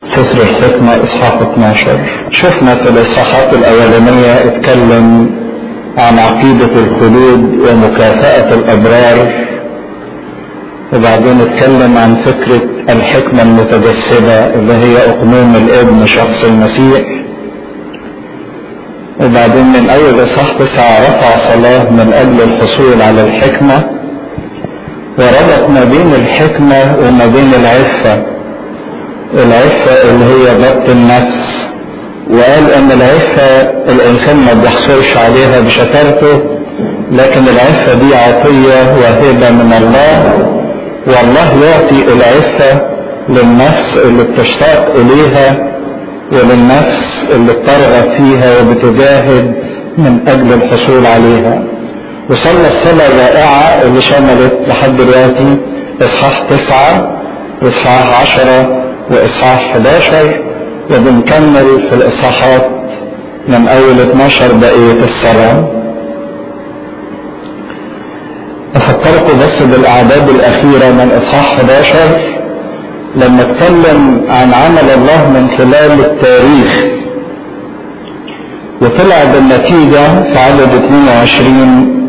سفر الحكمة إصحاح 12 شفنا في الإصحاحات الأولانية اتكلم عن عقيدة الخلود ومكافأة الأبرار وبعدين اتكلم عن فكرة الحكمة المتجسدة اللي هي أقنوم الابن شخص المسيح وبعدين من أول إصحاح تسعة رفع صلاة من أجل الحصول على الحكمة وربط ما بين الحكمة وما بين العفة العفة اللي هي ضبط النفس وقال ان العفة الانسان ما بيحصلش عليها بشطارته لكن العفة دي عطية وهبة من الله والله يعطي العفة للنفس اللي بتشتاق اليها وللنفس اللي بترغب فيها وبتجاهد من اجل الحصول عليها وصلى الصلاة الرائعة اللي شملت لحد دلوقتي اصحاح تسعة واصحاح عشرة واصحاح 11 وبنكمل في الاصحاحات من اول 12 بقية الصلاة افكركم بس بالاعداد الاخيرة من اصحاح 11 لما اتكلم عن عمل الله من خلال التاريخ وطلع بالنتيجة في عدد 22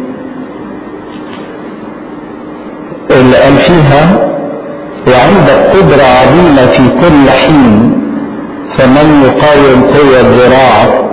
اللي قال فيها وعندك قدرة عظيمة في كل حين فمن يقاوم قوة ذراعك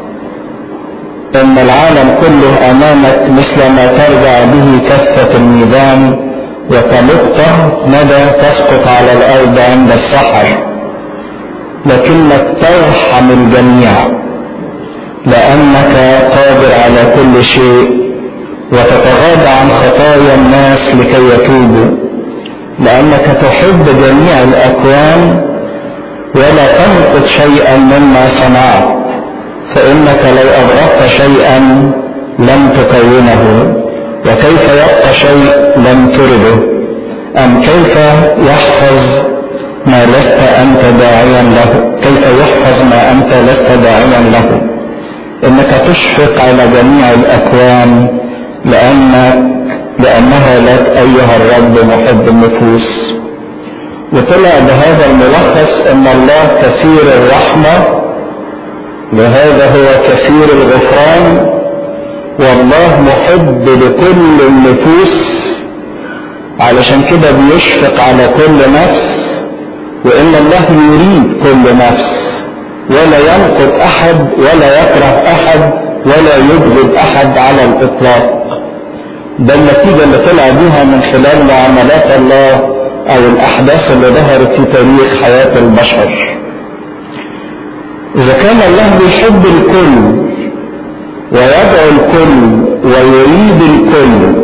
إن العالم كله أمامك مثل ما ترجع به كفة الميدان وكنقطة ندى تسقط على الأرض عند السحر لكنك ترحم الجميع لأنك قادر على كل شيء وتتغاضى عن خطايا الناس لكي يتوبوا لأنك تحب جميع الأكوان ولا تنقض شيئا مما صنعت فإنك لو أبغضت شيئا لم تكونه وكيف يبقى شيء لم ترده أم كيف يحفظ ما لست أنت داعيا له كيف يحفظ ما أنت لست داعيا له إنك تشفق على جميع الأكوان لأنك لأنها لك أيها الرب محب النفوس وطلع بهذا الملخص أن الله كثير الرحمة وهذا هو كثير الغفران والله محب لكل النفوس علشان كده بيشفق على كل نفس وإن الله يريد كل نفس ولا ينقض أحد ولا يكره أحد ولا يبغض أحد على الإطلاق ده النتيجة اللي طلع بيها من خلال معاملات الله أو الأحداث اللي ظهرت في تاريخ حياة البشر. إذا كان الله بيحب الكل ويدعو الكل ويريد الكل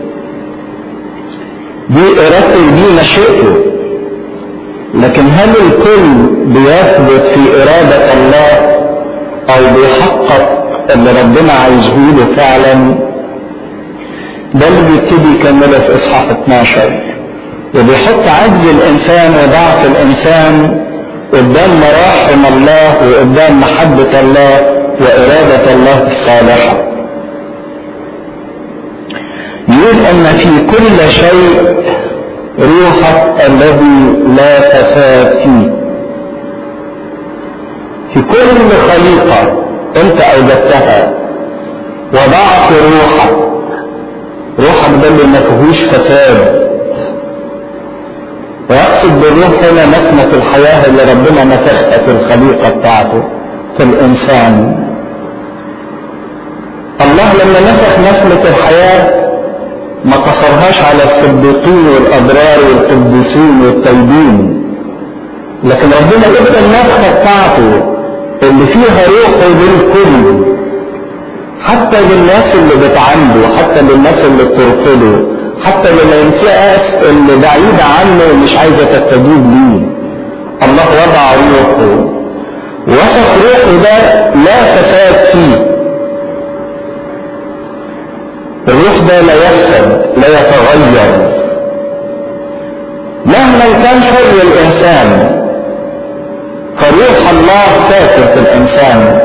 دي إرادته دي مشيئته لكن هل الكل بيثبت في إرادة الله أو بيحقق اللي ربنا عايزه له فعلا؟ ده اللي بيبتدي يكمله في اصحاح 12 وبيحط عجز الانسان وضعف الانسان قدام مراحم الله وقدام محبة الله وإرادة الله الصالحة. يقول أن في كل شيء روحك الذي لا فساد فيه. في كل خليقة أنت أوجدتها وضعت روحك روحك ده اللي ما فيهوش فساد ويقصد بالروح هنا نسمة الحياة اللي ربنا نفخها في الخليقة بتاعته في الإنسان الله لما نفخ نسمة الحياة ما قصرهاش على الصديقين والأبرار والقديسين والطيبين لكن ربنا ادى النفخة بتاعته اللي فيها روحه للكل حتى للناس اللي بتعنده حتى للناس اللي بترفضه حتى للانساس اللي بعيدة عنه ومش عايزة تستجيب ليه الله وضع روحه وصف روحه ده لا فساد فيه الروح ده لا يفسد لا يتغير مهما كان شر الانسان فروح الله ساكن في الانسان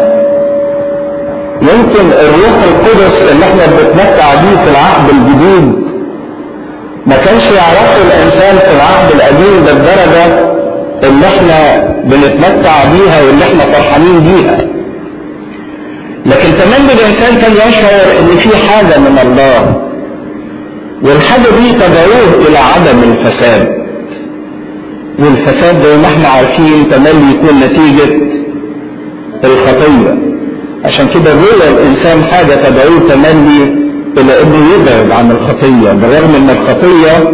يمكن الروح القدس اللي احنا بنتمتع بيه في العهد الجديد ما كانش يعرفه الانسان في العهد القديم بالدرجه اللي احنا بنتمتع بيها واللي احنا فرحانين بيها لكن كمان الانسان كان يشعر ان في حاجه من الله والحاجه دي تدعوه الى عدم الفساد والفساد زي ما احنا عارفين تملي يكون نتيجه الخطيه عشان كده جوه الانسان حاجه تدعوه تملي الى انه يبعد عن الخطيه بالرغم ان الخطيه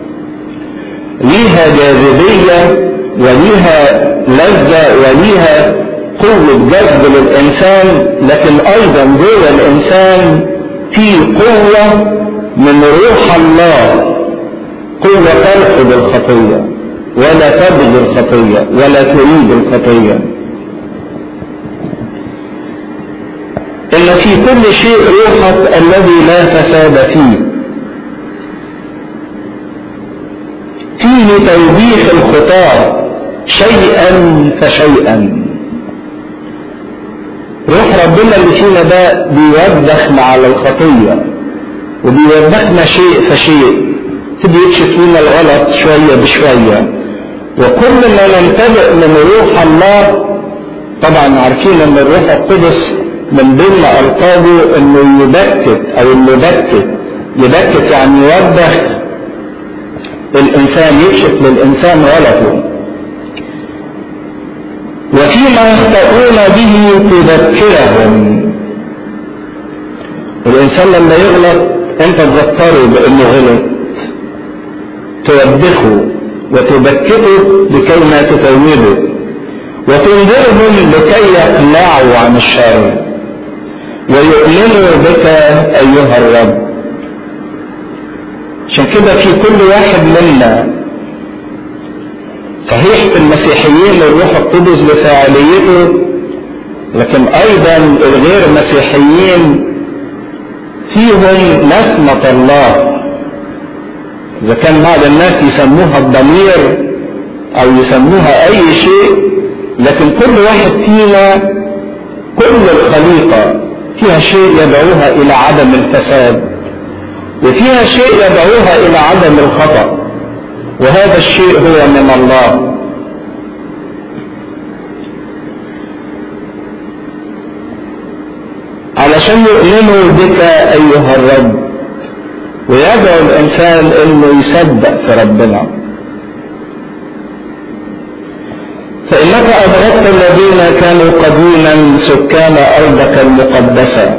ليها جاذبيه وليها لذه وليها قوه جذب للانسان لكن ايضا جوه الانسان في قوه من روح الله قوه ترفض الخطيه ولا تبغي الخطيه ولا تريد الخطيه إن في كل شيء روحك الذي لا فساد فيه فيه توبيخ الخطاة شيئا فشيئا روح ربنا اللي فينا ده بيوبخنا على الخطية وبيوبخنا شيء فشيء تبي يكشف لنا الغلط شوية بشوية وكل ما ننتبه من روح الله طبعا عارفين ان الروح القدس من ضمن القابه انه يبكت او انه يبكت يبكت يعني يوبخ الانسان يكشف للانسان غلطه وفيما يخطئون به تذكرهم الانسان لما يغلط انت تذكره بانه غلط توبخه وتبكته لكي ما تتوبه وتنذرهم لكي يقلعوا عن الشر ويؤمنوا بك ايها الرب عشان كده في كل واحد منا صحيح في المسيحيين الروح القدس لفاعليته لكن ايضا الغير مسيحيين فيهم نسمة الله اذا كان بعض الناس يسموها الضمير او يسموها اي شيء لكن كل واحد فينا كل الخليقة فيها شيء يدعوها الى عدم الفساد وفيها شيء يدعوها الى عدم الخطأ وهذا الشيء هو من الله علشان يؤمنوا بك ايها الرب ويدعو الانسان انه يصدق في ربنا فانك ادركت الذين كانوا قديما سكان ارضك المقدسه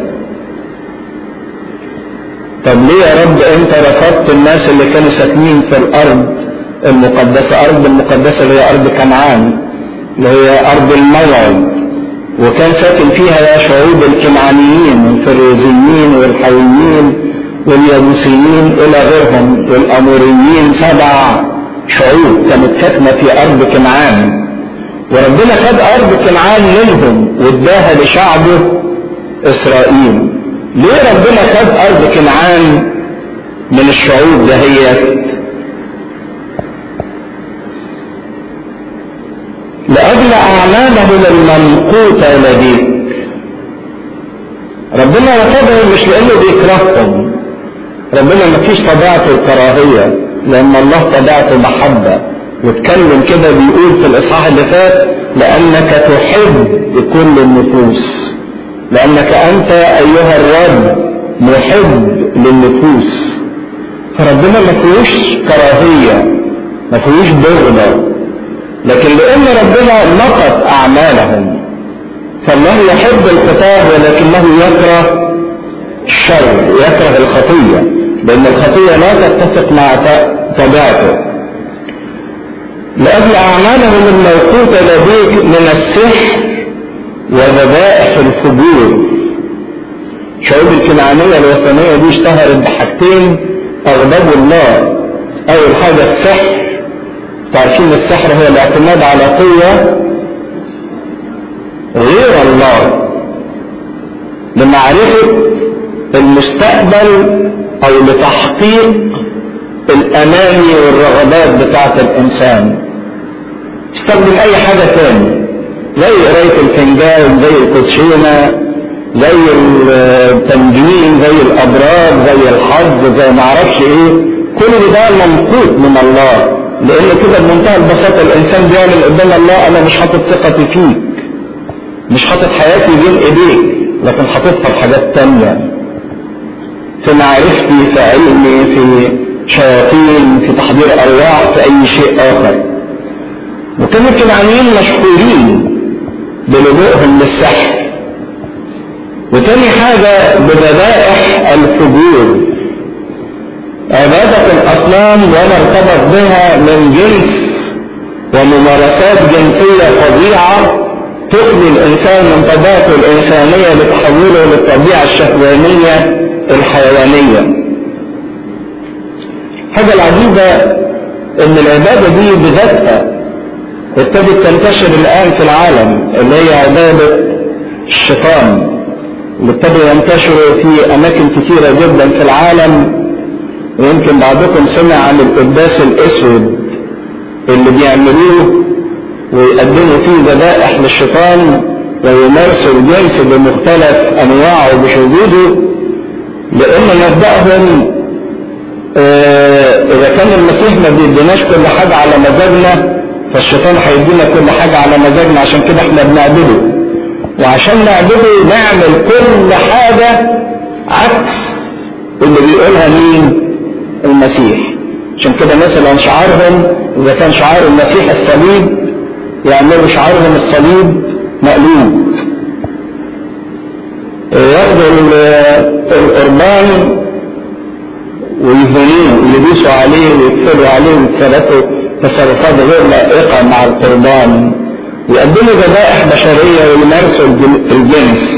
طب ليه يا رب انت رفضت الناس اللي كانوا ساكنين في الارض المقدسة ارض المقدسة اللي هي ارض كنعان اللي هي ارض الموعد وكان ساكن فيها يا شعوب الكنعانيين والفريزيين والحويين واليابوسيين الى غيرهم والاموريين سبع شعوب كانت ساكنة في ارض كنعان وربنا خد ارض كنعان منهم واداها لشعبه اسرائيل ليه ربنا خد ارض كنعان من الشعوب دهيت لاجل اعمالهم الممقوته لديك ربنا رفضهم مش لانه بيكرههم ربنا ما فيش طبيعته الكراهيه لان الله طبيعته محبه واتكلم كده بيقول في الاصحاح اللي فات لانك تحب كل النفوس لأنك أنت أيها الرب محب للنفوس فربنا ما فيهوش كراهية ما فيهوش بغضة لكن لأن ربنا نقض أعمالهم فالله يحب الخطاب ولكنه يكره الشر يكره الخطية لأن الخطية لا تتفق مع طبيعته لأجل أعمالهم الموقوتة لديك من السحر وذبائح الفجور شعوب الكنعانية الوثنية دي اشتهرت بحاجتين أغضبوا الله أول حاجة السحر تعرفين السحر هو الاعتماد على قوة غير الله لمعرفة المستقبل أو لتحقيق الأماني والرغبات بتاعة الإنسان استخدم أي حاجة تاني زي قراية الفنجان زي الكوتشينة زي التنجيم زي الأبراج زي الحظ زي ما اعرفش ايه كل ده ممقوت من الله لان كده بمنتهى البساطة الانسان بيعلن قدام الله انا مش حاطط ثقتي فيك مش حاطط حياتي بين ايديك لكن حاططها في حاجات تانية في معرفتي في علمي في شياطين في تحضير ارواح في اي شيء اخر وكانوا الكنعانيين مشهورين بلجوءهم للسحر وتاني حاجة بذبائح الفجور عبادة الأصنام وما ارتبط بها من جنس وممارسات جنسية فظيعة تخلي الإنسان من طبيعته الإنسانية لتحوله للطبيعة الشهوانية الحيوانية حاجة العجيبة إن العبادة دي بذاتها ابتدت تنتشر الآن في العالم اللي هي عبادة الشيطان اللي ابتدوا ينتشروا في أماكن كثيرة جدا في العالم ويمكن بعضكم سمع عن القداس الأسود اللي بيعملوه ويقدموا فيه ذبائح للشيطان ويمارسوا الجنس بمختلف أنواعه وبشذوذه لأن مبدأهم آه إذا كان المسيح ما بيديناش كل حاجة على مزاجنا فالشيطان هيدينا كل حاجة على مزاجنا عشان كده احنا بنعبده وعشان نعبده نعمل كل حاجة عكس اللي بيقولها مين المسيح عشان كده مثلا شعارهم اذا كان شعار المسيح الصليب يعملوا شعارهم الصليب مقلوب ياخدوا القربان ويهنوه ويلبسوا عليه ويكفلوا عليه ويتصرفوا تصرفات غير لائقة مع القربان يقدموا ذبائح بشرية ويمارسوا الجنس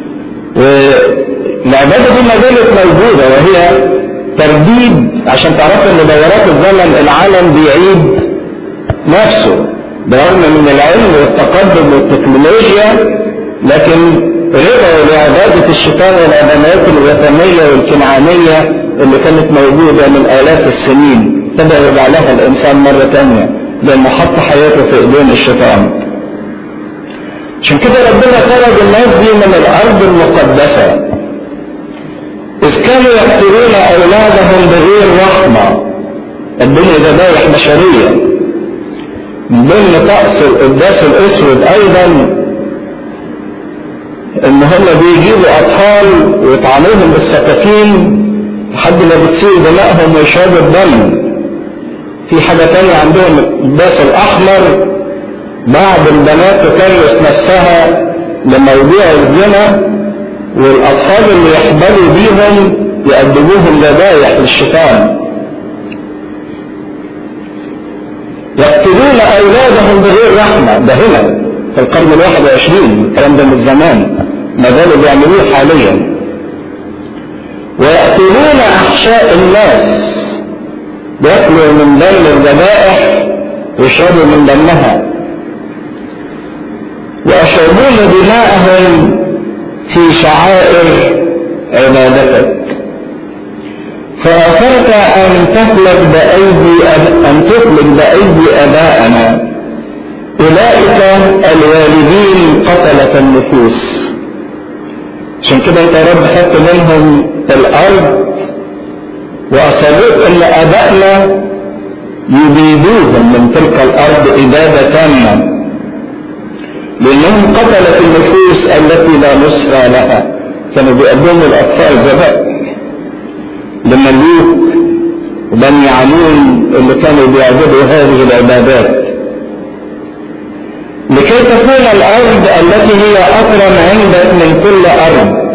والعبادة دي ما زالت موجودة وهي ترديد عشان تعرفوا ان دورات الزمن العالم بيعيد نفسه برغم من العلم والتقدم والتكنولوجيا لكن رجعوا لعبادة الشيطان والعبادات الوثنية والكنعانية اللي كانت موجودة من آلاف السنين ابتدى يرجع لها الإنسان مرة تانية لأنه حط حياته في إيدين الشيطان عشان كده ربنا خرج الناس دي من الأرض المقدسة إذ كانوا يقتلون أولادهم بغير رحمة الدنيا ذبائح بشرية من ضمن طقس القداس الأسود أيضا إن هم بيجيبوا أطفال ويطعنوهم بالسكاكين لحد ما بتسيل دمائهم ويشربوا الدم في حاجة تانية عندهم القداس الأحمر بعض البنات تكرس نفسها لموضوع الزنا والأطفال اللي يحبلوا بيهم يقدموهم ذبايح للشيطان يقتلون أولادهم بغير رحمة ده هنا في القرن الواحد وعشرين الكلام ده من زمان ما زالوا بيعملوه حاليا ويقتلون أحشاء الناس بياكلوا من دم الذبائح ويشربوا من دمها ويشربون دماءهم في شعائر عبادتك فأثرت أن تخلق بأيدي أب... أن تخلق بأيدي أبائنا أولئك الوالدين قتلة النفوس عشان كده أنت يا رب خدت منهم الأرض وأصريت أن أبائنا يبيدوهم من تلك الأرض إبادة تامة لأنهم قتلت النفوس التي لا نصر لها كانوا بيقدموا الأطفال ذبائح لملوك وبني عمون اللي كانوا بيعبدوا هذه العبادات لكي تكون الأرض التي هي أكرم عندك من كل أرض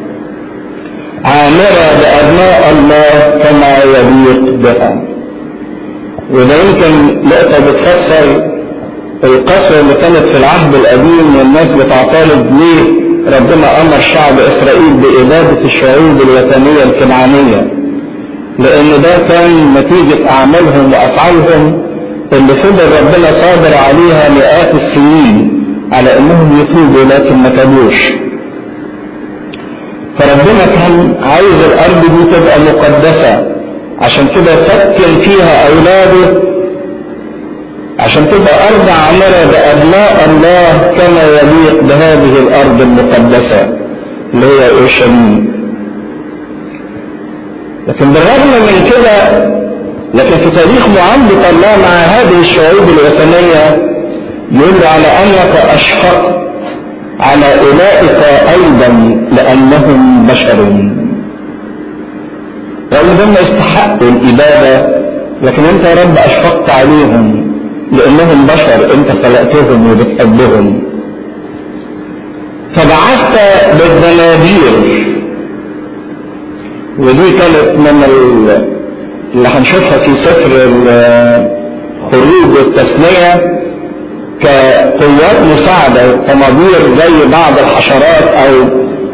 عامرة بأبناء الله كما يليق بها وده يمكن نقطة بتفسر القسوة اللي كانت في العهد القديم والناس بتعترض ليه ربنا أمر شعب إسرائيل بإبادة الشعوب الوثنية الكنعانية لأن ده كان نتيجة أعمالهم وأفعالهم اللي فضل ربنا صابر عليها مئات السنين على أنهم يتوبوا لكن ما تابوش فربنا كان عايز الأرض دي تبقى مقدسة عشان كده سكن فيها أولاده عشان تبقى أرض عامرة بأبناء الله كما يليق بهذه الأرض المقدسة اللي هي أورشليم لكن بالرغم من كده لكن في تاريخ معاملة الله مع هذه الشعوب الوثنية يقول على أنك أشفقت على أولئك أيضا لأنهم بشر رغم هم يستحقوا الإبادة لكن أنت يا رب أشفقت عليهم لأنهم بشر أنت خلقتهم وبتحبهم فبعثت بالزنابير ودي كانت من اللي هنشوفها في سفر الخروج والتثنية كقوات مساعدة طنابير زي بعض الحشرات أو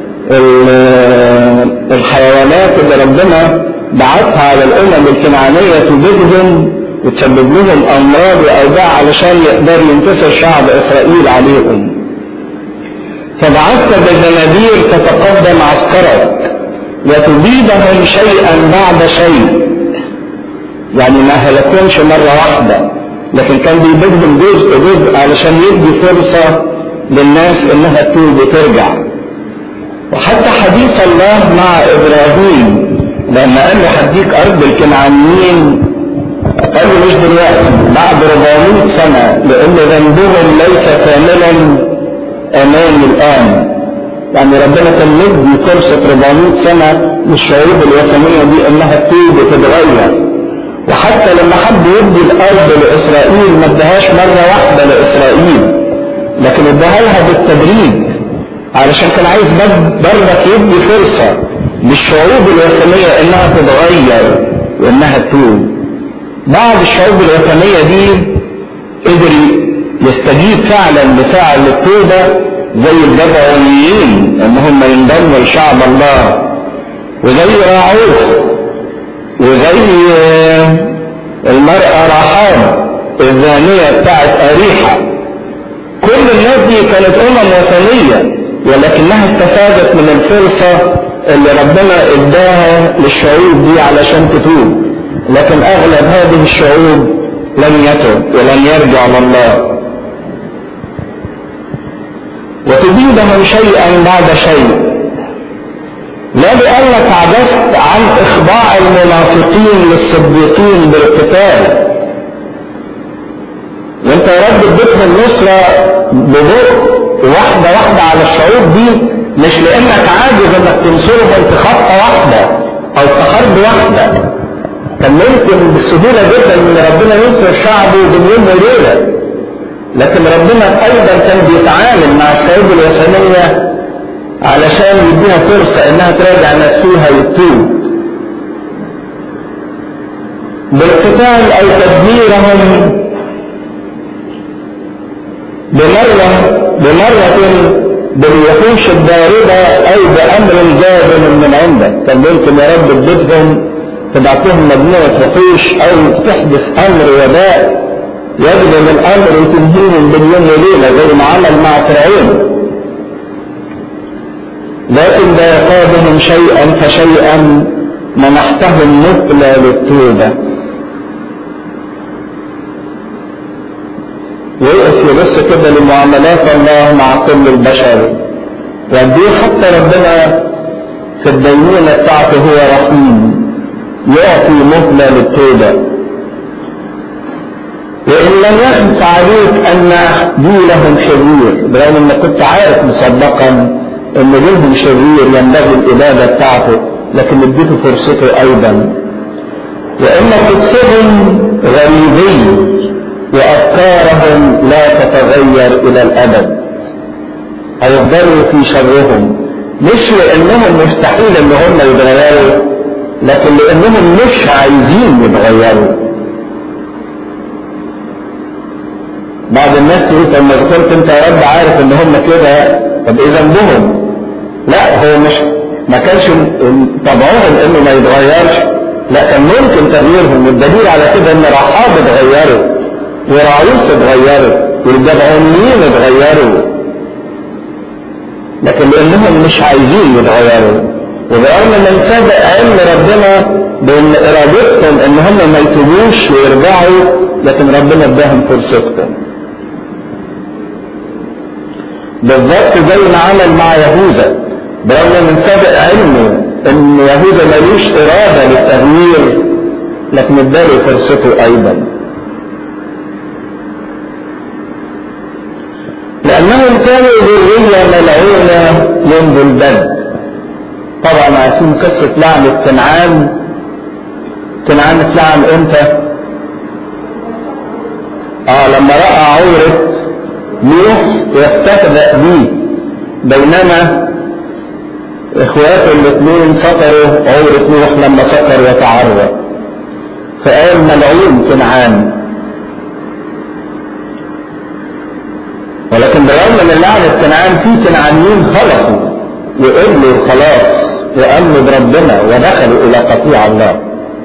الحيوانات اللي ربنا بعتها على الأمم الكنعانية تبيدهم وتسبب لهم أمراض وأوجاع علشان يقدر ينتصر شعب إسرائيل عليهم فبعثت بالزنابير تتقدم عسكرك وتبيدهم شيئا بعد شيء يعني ما هلكهمش مرة واحدة لكن كان بيبيدهم جزء جزء علشان يدي فرصة للناس انها تتوب وترجع وحتى حديث الله مع ابراهيم لما قال له هديك ارض الكنعانيين قال له مش دلوقتي بعد 400 سنة لان ذنبهم ليس كاملا امامي الان يعني ربنا كان مدي فرصة 400 سنة للشعوب الوثنية دي انها تتوب وتتغير وحتى لما حب يدي الارض لاسرائيل ما ادهاش مرة واحدة لاسرائيل لكن اداها لها بالتدريج علشان كان عايز برضك يدي فرصة للشعوب الوثنية انها تتغير وانها تتوب بعض الشعوب الوثنية دي قدر يستجيب فعلا لفعل التوبة زي الجبعونيين ان هم ينضموا لشعب الله وزي راعوث وزي المرأة رحاب الزانية بتاعت أريحة كل الناس دي كانت أمم وثنية ولكنها استفادت من الفرصة اللي ربنا اداها للشعوب دي علشان تتوب لكن اغلب هذه الشعوب لم يتب ولم يرجع لله وتزيدهم شيئا بعد شيء لا لأنك عجزت عن إخضاع المنافقين للصديقين بالقتال وانت يا رب اديتهم نصرة ببطء واحدة واحدة على الشعوب دي مش لانك عاجز انك تنصرهم في خطة واحدة او في حرب واحدة كان ممكن بسهولة جدا ان ربنا ينصر شعبه بين يوم وليلة لكن ربنا ايضا كان بيتعامل مع الشعوب الوثنية علشان يديها فرصة انها تراجع نفسها وتتوب بالقتال او تدميرهم بمرة بمرة بالوحوش الباردة او بامر جاد من عندك كان ممكن يا رب تجيبهم تبعتهم مجموعة وحوش او تحدث امر وباء يجب من الامر وتنهيهم باليوم وليلة زي ما عمل مع فرعون لكن لا يقابهم شيئا فشيئا منحتهم مثلى للتوبة ويقف يبص كده لمعاملات الله مع كل البشر وقديه حتى ربنا في الدينونة بتاعته هو رحيم يعطي مهلة للتوبة وإن لم يخف عليك أن دينهم شرير برغم أنك كنت عارف مسبقا أن دينهم شرير ينبغي الإبادة بتاعته لكن اديته فرصته أيضا وإنك تكسبهم غريبين وأفكارهم لا تتغير إلى الأبد هيفضلوا في شرهم مش لأنهم مستحيل إن هم يتغيروا لكن لأنهم مش عايزين يتغيروا بعض الناس تقول طب ما كنت انت يا رب عارف ان هم كده طب ايه ذنبهم؟ لا هو مش ما كانش طبعهم انه ما يتغيرش لا كان ممكن تغييرهم والدليل على كده ان رحاب اتغيروا وراعوس اتغيرت والجبعونيين اتغيروا لكن لانهم مش عايزين يتغيروا وبرغم من سبق علم ربنا بان ارادتهم ان هم ما يتوبوش ويرجعوا لكن ربنا اداهم فرصتهم بالضبط زي ما عمل مع يهوذا برغم من سابق علمه ان يهوذا ملوش اراده للتغيير لكن اداله فرصته ايضا لانهم كانوا ذرية ملعونة منذ البدء طبعا عارفين قصة لعنة كنعان كنعان اتلعن امتى؟ اه لما رأى عورة نوح يستهزأ بيه بينما اخواته الاثنين سطروا عورة نوح لما سطر وتعرض فقال ملعون كنعان ولكن بالرغم من لعنة كنعان في كنعانيين خلصوا وقبلوا الخلاص وامنوا بربنا ودخلوا الى قطيع الله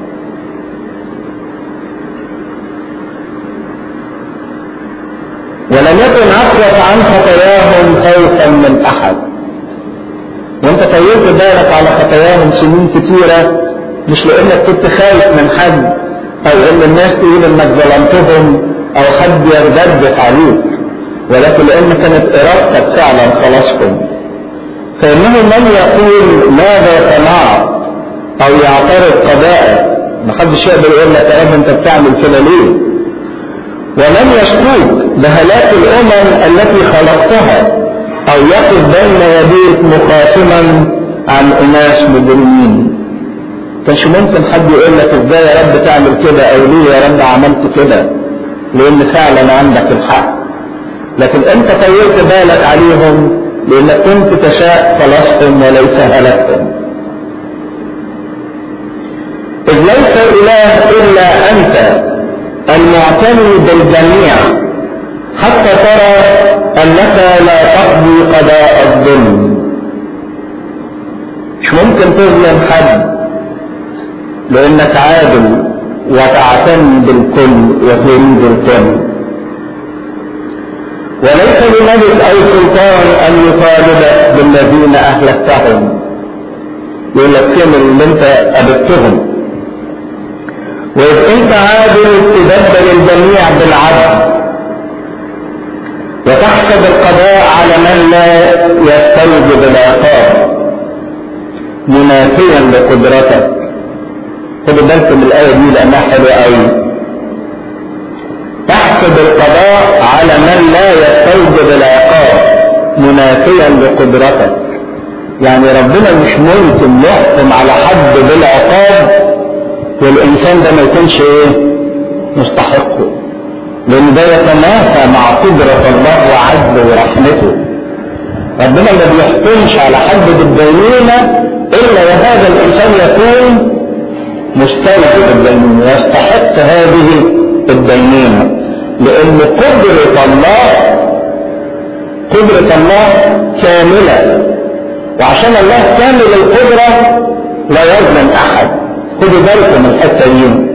ولم يكن عفوة عن خطاياهم خوفا من احد وانت طيبت بالك على خطاياهم سنين كتيرة مش لانك كنت خايف من حد او ان الناس تقول انك ظلمتهم او حد يرجدك عليك ولكن لان كانت ارادتك فعلا خلاصهم فانه من يقول ماذا صنعت او يعترض قضاءك محدش يقدر يقول لك يا رب انت بتعمل كده ليه ومن يشكوك بهلاك الامم التي خلقتها او يقف بين يديك مخاصما عن اناس مجرمين كانش ممكن حد يقول لك ازاي يا رب تعمل كده او ليه يا رب عملت كده لان فعلا عندك الحق لكن انت طولت بالك عليهم لانك كنت تشاء خلاصهم وليس هلكهم اذ ليس اله الا انت المعتني بالجميع حتى ترى انك لا تقضي قضاء الظلم مش ممكن تظلم حد لانك عادل وتعتني بالكل وتريد الكل وليس لملك او سلطان ان يطالبك بالذين اهلكتهم يقول لك فين اللي انت قابلتهم واذ انت عادل تدبر الجميع بالعدل وتحسب القضاء على من لا يستوجب العقاب منافيا لقدرتك خدوا بالكم من الايه دي لانها حلوه قوي تحسب القضاء على من لا يستوجب العقاب منافيا لقدرتك يعني ربنا مش ممكن يحكم على حد بالعقاب والإنسان ده ما يكونش إيه مستحقه لأن ده يتنافى مع قدرة الله وعدله ورحمته ربنا ما بيحكمش على حد بالدينونة إلا وهذا الإنسان يكون مستوجب الدينونة يستحق هذه الدينونة لأن قدرة الله قدرة الله كاملة وعشان الله كامل القدرة لا يظلم أحد خدوا بالكم من الحته دي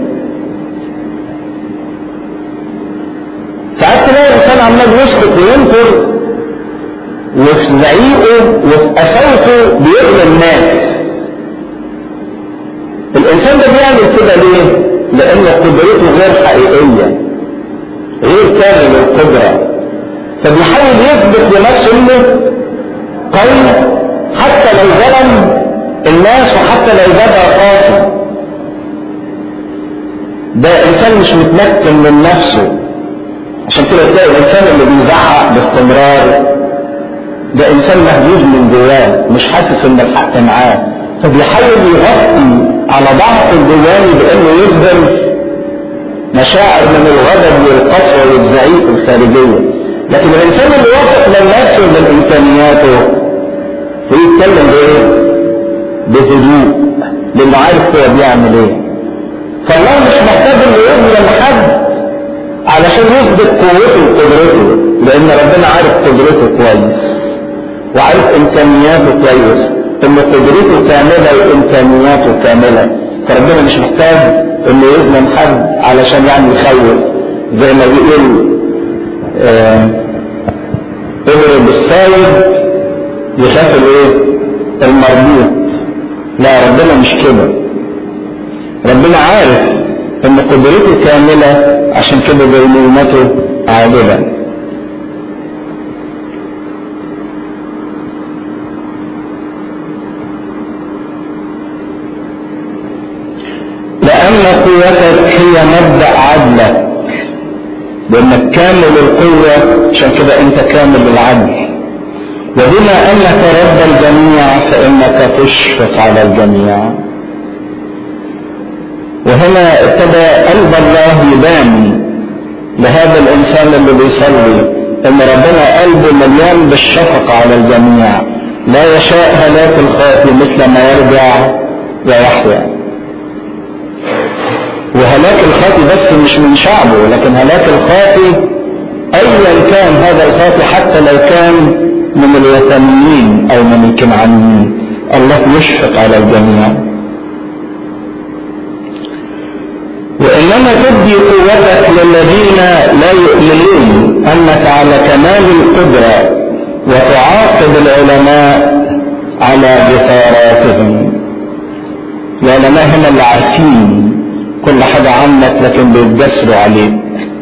ساعات تلاقي الانسان عمال يسكت وينكر وفي زعيقه وفي قساوته بيغني الناس الانسان ده بيعمل كده ليه؟ لان قدرته غير حقيقيه غير كامل القدره فبيحاول يثبت لنفسه انه قوي حتى لو ظلم الناس وحتى لو بدا قاسي ده انسان مش متمكن من نفسه عشان كده تلاقي الانسان اللي بيزعق باستمرار ده انسان مهزوز من جواه مش حاسس ان الحق معاه فبيحاول يغطي على ضعف الجواني بانه يظهر مشاعر من الغضب والقسوه والزعيق الخارجيه لكن الانسان اللي واثق من نفسه ومن امكانياته ويتكلم بايه؟ بهدوء لانه عارف هو بيعمل ايه فالله مش محتاج انه يظلم حد علشان يثبت قوته وقدرته لان ربنا عارف قدرته كويس وعارف امكانياته كويس ان قدرته كامله وامكانياته كامله فربنا مش محتاج انه يظلم حد علشان يعني يخوف زي ما بيقول آه اضرب بالصايد يخاف الايه المربوط لا ربنا مش كده ربنا عارف ان قدرته كاملة عشان كده دينونته عادلة لأن قوتك هي مبدأ عدلك لأنك كامل القوة عشان كده أنت كامل العدل وبما أنك رب الجميع فإنك تشفق على الجميع وهنا ابتدى قلب الله يبان لهذا الإنسان اللي بيصلي إن ربنا قلبه مليان بالشفقة على الجميع لا يشاء هلاك الخاطي مثل ما يرجع ويحيا وهلاك الخاطي بس مش من شعبه لكن هلاك الخاطي ايا كان هذا الخاطي حتى لو كان من الوثنيين او من الكنعانيين الله يشفق على الجميع وانما تبدي قوتك للذين لا يؤمنون انك على كمال القدره وتعاقب العلماء على بثاراتهم العلماء هنا اللي عارفين كل حاجة عنك لكن بيتجسروا عليك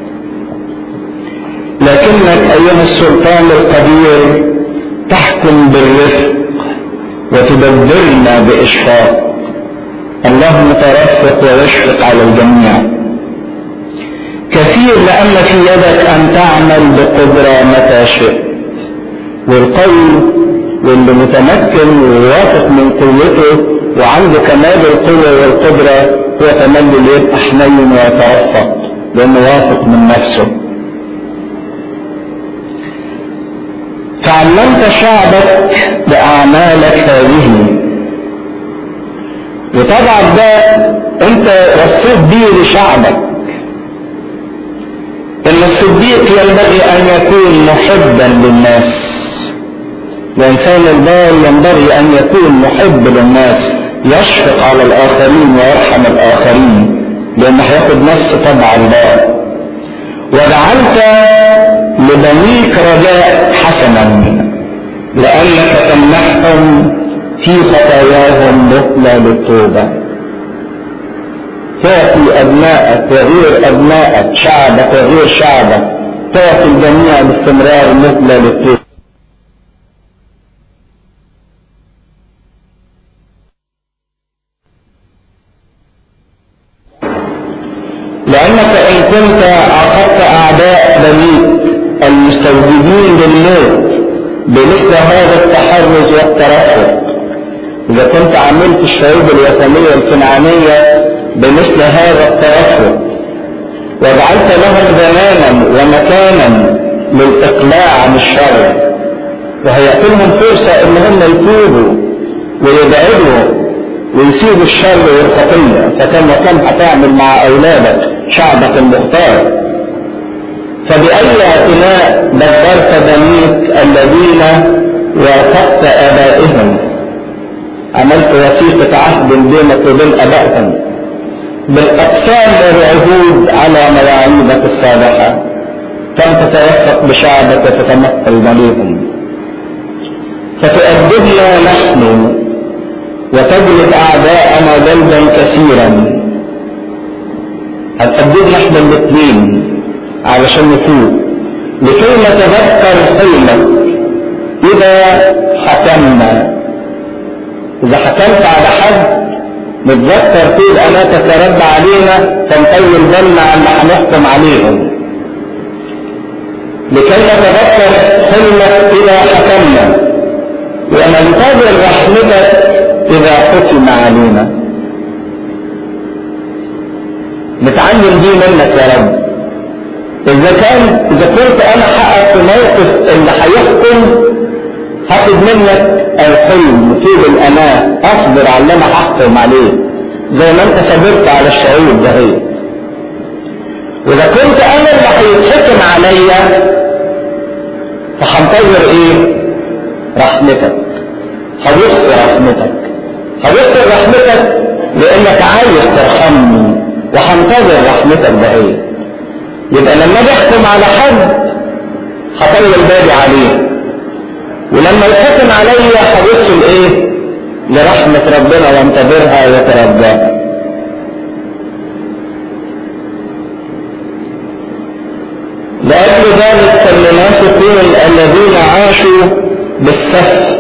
لكنك أيها السلطان القدير تحكم بالرفق وتدبرنا بإشفاق الله مترفق ويشفق على الجميع كثير لأن في يدك أن تعمل بقدرة متى شئت والقوي واللي متمكن وواثق من قوته وعنده كمال القوة والقدرة هو تملي اللي يبقى حنين ويترفق لأنه واثق من نفسه فعلمت شعبك بأعمالك هذه وطبعا ده انت وصيت بيه لشعبك ان الصديق ينبغي ان يكون محبا للناس الانسان البار ينبغي ان يكون محب للناس يشفق على الاخرين ويرحم الاخرين لانه هياخد نفس طبع الله وجعلت لبنيك رجاء حسنا لانك تمنحهم في خطاياهم مثلى للتوبه تعطي ابنائك وغير ابنائك شعبك وغير شعبك تعطي الجميع باستمرار مثلى للتوبه لأنك إن كنت عاقبت أعداء بنيك المستوجبين للموت بمثل هذا التحرز والترفق إذا كنت عملت الشعوب الوثنية الكنعانية بمثل هذا الترفق وجعلت لهم زمانا ومكانا للإقلاع عن الشر وهيأتي لهم فرصة إن هم يتوبوا ويبعدوا ويسيبوا الشر والخطية فكان كم هتعمل مع أولادك شعبك المختار فبأي اعتناء دبرت بنيك الذين وافقت آبائهم عملت وثيقة عهد بينك وبين آبائهم بالأقسام والعهود على مواعيدك الصالحة كم تتوفق بشعبك وتتمثل بنيهم فتؤدبنا نحن وتجلد أعداءنا جلدا كثيرا هتأدبنا احنا الاثنين علشان نفوق لكي نتذكر حلمك إذا حكمنا إذا حكمت على حد نتذكر طول أناتك يا رب علينا فنطول بالنا على اللي هنحكم عليهم لكي نتذكر حلمك إذا حكمنا وننتظر رحمتك إذا حكم علينا نتعلم دي منك يا رب إذا كان إذا كنت أنا حقق في موقف اللي هيحكم هاخد منك الحلم طول الأمان أصبر على اللي أنا هحكم عليه زي ما أنت صبرت على الشعوب ده هي وإذا كنت أنا اللي هيتحكم عليا فهنتظر إيه؟ رحمتك هبص رحمتك هبص رحمتك لانك عايز ترحمني وهنتظر رحمتك دهية يبقى لما بحكم على حد هطول بالي عليه ولما يحكم عليا هبص لايه لرحمة ربنا وانتظرها وترجاها لأجل ذلك فالمنافقون الذين عاشوا بالسفر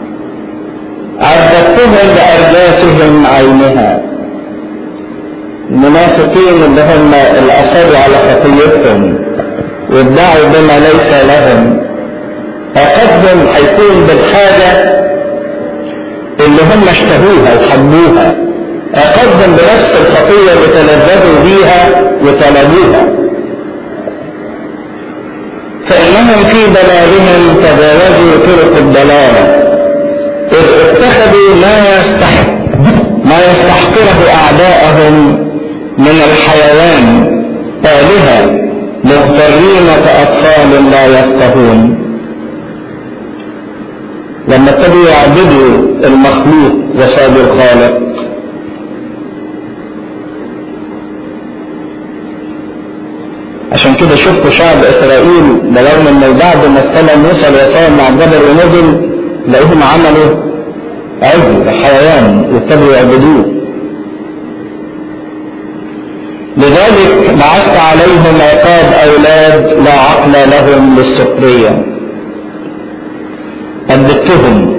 عذبتهم بأرجاسهم عينها المنافقين اللي هم اللي أصروا على خطيتهم وادعوا بما ليس لهم عقابهم هيكون بالحاجة اللي هم اشتهوها وحبوها عقابهم بنفس الخطية اللي تلذذوا بيها وطلبوها فإنهم في ضلالهم تجاوزوا طرق الضلال إذ اتخذوا ما يستحق ما يستحقره أعداءهم من الحيوان آلهة مغترين كأطفال لا يفقهون لما ابتدوا يعبدوا المخلوق وسابوا الخالق عشان كده شفتوا شعب اسرائيل بالرغم انه بعد ما استلم موسى الوصايا مع الجبل ونزل لقوهم عملوا عجل حيوان وابتدوا يعبدوه لذلك بعثت عليهم عقاب اولاد لا عقل لهم للسخريه أدبتهم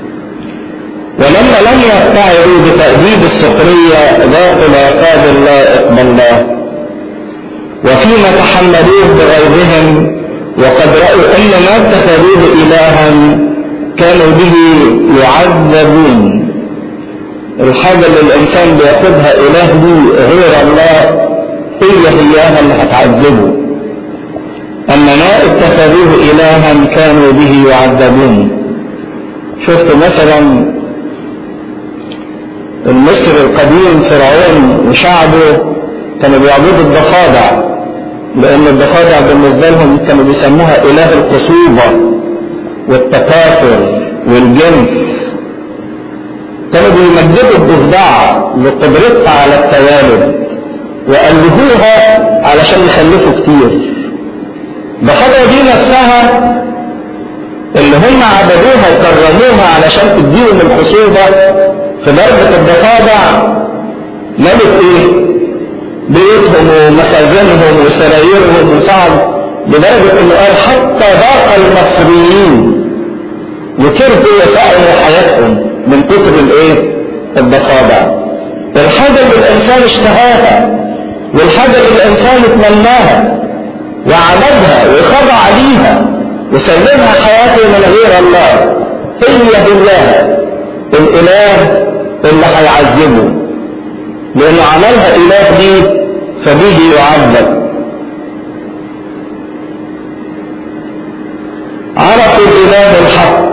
ولما لم يقتعدوا بتأديب السخرية ذاقوا العقاب اللائق بالله وفيما تحملوه بغيظهم وقد رأوا أن ما اتخذوه إلها كانوا به يعذبون الحاجة اللي الإنسان بياخدها إله دي غير الله هي هياها اللي هتعذبه أما ما اتخذوه إلها كانوا به يعذبون شفت مثلا المصر القديم فرعون وشعبه كانوا بيعبدوا الضفادع لأن الضفادع بالنسبة لهم كانوا بيسموها إله القصوبة والتكاثر والجنس كانوا بيمجدوا الضفدعة لقدرتها على التوالد وألهوها علشان يخلفوا كتير الضفادع دي نفسها اللي هم عبدوها وكرموها علشان تديهم الخصوبة في درجة الضفادع ملك ايه؟ بيوتهم ومخازنهم وسرايرهم وصعب لدرجة انه قال حتى ضاق المصريين وكرهوا وسعوا حياتهم من كتر الايه؟ الضفادع. الحاجة اللي الانسان اشتهاها والحاجة اللي الانسان اتمناها وعبدها وخضع ليها وسلمها حياته من غير الله هي بالله الاله اللي هيعذبه لانه عملها اله دي فبه يعذب عرفوا الاله الحق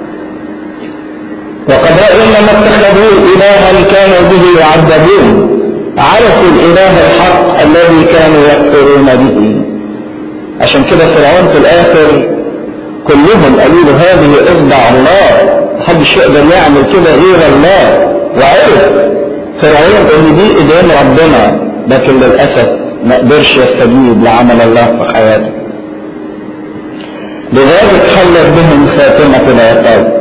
وقد رأوا ما اتخذوه الها كانوا به يعذبون عرفوا الاله الحق الذي كانوا يكفرون به عشان كده فرعون في الاخر كلهم قالوا له هذه اصبع الله محدش يقدر يعمل كده غير الله وعرف فرعون ان دي ايدين ربنا لكن للاسف ما قدرش يستجيب لعمل الله في حياته لذلك حلت بهم خاتمة العقاب